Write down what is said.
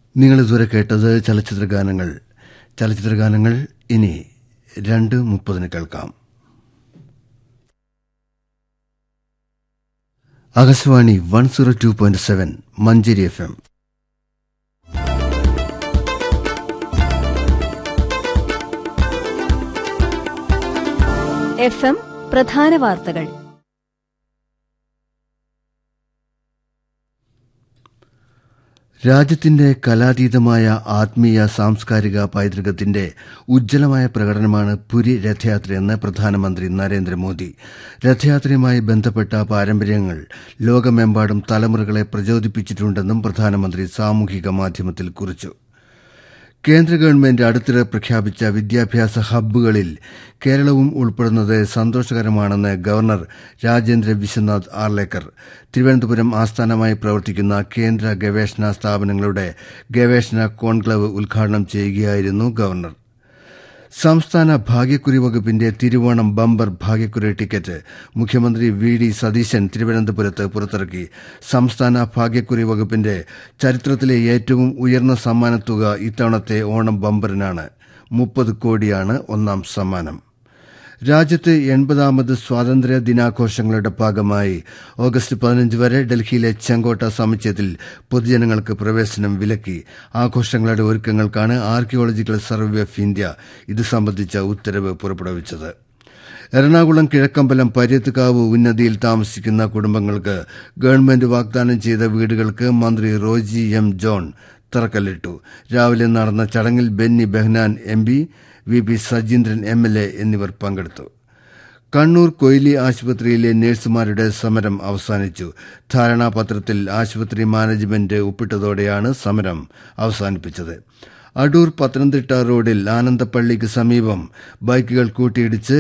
നിങ്ങൾ ഇതുവരെ കേട്ടത് ചലച്ചിത്ര ഗാനങ്ങൾ ചലച്ചിത്ര ഗാനങ്ങൾ ഇനി രണ്ട് മുപ്പതിന് കേൾക്കാം Akashvani one zero two point seven Manjeri F M F M പ്രധാന വാർത്തകൾ രാജ്യത്തിന്റെ കലാതീതമായ ആത്മീയ സാംസ്കാരിക പൈതൃകത്തിന്റെ ഉജ്ജ്വലമായ പ്രകടനമാണ് പുരി രഥയാത്രയെന്ന് പ്രധാനമന്ത്രി നരേന്ദ്രമോദി രഥയാത്രയുമായി ബന്ധപ്പെട്ട പാരമ്പര്യങ്ങൾ ലോകമെമ്പാടും തലമുറകളെ പ്രചോദിപ്പിച്ചിട്ടുണ്ടെന്നും പ്രധാനമന്ത്രി സാമൂഹിക മാധ്യമത്തിൽ കുറിച്ചു കേന്ദ്ര ഗവൺമെന്റ് അടുത്തിടെ പ്രഖ്യാപിച്ച വിദ്യാഭ്യാസ ഹബ്ബുകളിൽ കേരളവും ഉൾപ്പെടുന്നത് സന്തോഷകരമാണെന്ന് ഗവർണർ രാജേന്ദ്ര വിശ്വനാഥ് ആർലേക്കർ തിരുവനന്തപുരം ആസ്ഥാനമായി പ്രവർത്തിക്കുന്ന കേന്ദ്ര ഗവേഷണ സ്ഥാപനങ്ങളുടെ ഗവേഷണ കോൺക്ലവ് ഉദ്ഘാടനം ചെയ്യുകയായിരുന്നു ഗവർണർ സംസ്ഥാന ഭാഗ്യക്കുറി വകുപ്പിന്റെ തിരുവോണം ബമ്പർ ഭാഗ്യക്കുറി ടിക്കറ്റ് മുഖ്യമന്ത്രി വി ഡി സതീശൻ തിരുവനന്തപുരത്ത് പുറത്തിറക്കി സംസ്ഥാന ഭാഗ്യക്കുറി വകുപ്പിന്റെ ചരിത്രത്തിലെ ഏറ്റവും ഉയർന്ന സമ്മാനത്തുക ഇത്തവണത്തെ ഓണം ബമ്പറിനാണ് മുപ്പത് കോടിയാണ് ഒന്നാം സമ്മാനം രാജ്യത്ത് എൺപതാമത് സ്വാതന്ത്ര്യ ദിനാഘോഷങ്ങളുടെ ഭാഗമായി ഓഗസ്റ്റ് പതിനഞ്ച് വരെ ഡൽഹിയിലെ ചെങ്കോട്ട സമുച്ചയത്തിൽ പൊതുജനങ്ങൾക്ക് പ്രവേശനം വിലക്കി ആഘോഷങ്ങളുടെ ഒരുക്കങ്ങൾക്കാണ് ആർക്കിയോളജിക്കൽ സർവേ ഓഫ് ഇന്ത്യ ഇത് സംബന്ധിച്ച ഉത്തരവ് പുറപ്പെടുവിച്ചത് എറണാകുളം കിഴക്കമ്പലം പര്യത്തുകാവ് ഉന്നതിയിൽ താമസിക്കുന്ന കുടുംബങ്ങൾക്ക് ഗവൺമെന്റ് വാഗ്ദാനം ചെയ്ത വീടുകൾക്ക് മന്ത്രി റോജി എം ജോൺ തറക്കല്ലിട്ടു രാവിലെ നടന്ന ചടങ്ങിൽ Benny Behanan M P V P Sajeendran M L A എന്നിവർ പങ്കെടുത്തു കണ്ണൂർ കൊയിലി ആശുപത്രിയിലെ നഴ്സുമാരുടെ സമരം അവസാനിച്ചു ധാരണാപത്രത്തിൽ ആശുപത്രി മാനേജ്മെന്റ് ഒപ്പിട്ടതോടെയാണ് സമരം അവസാനിപ്പിച്ചത് അടൂർ പത്തനംതിട്ട റോഡിൽ ആനന്ദപ്പള്ളിക്ക് സമീപം ബൈക്കുകൾ കൂട്ടിയിടിച്ച്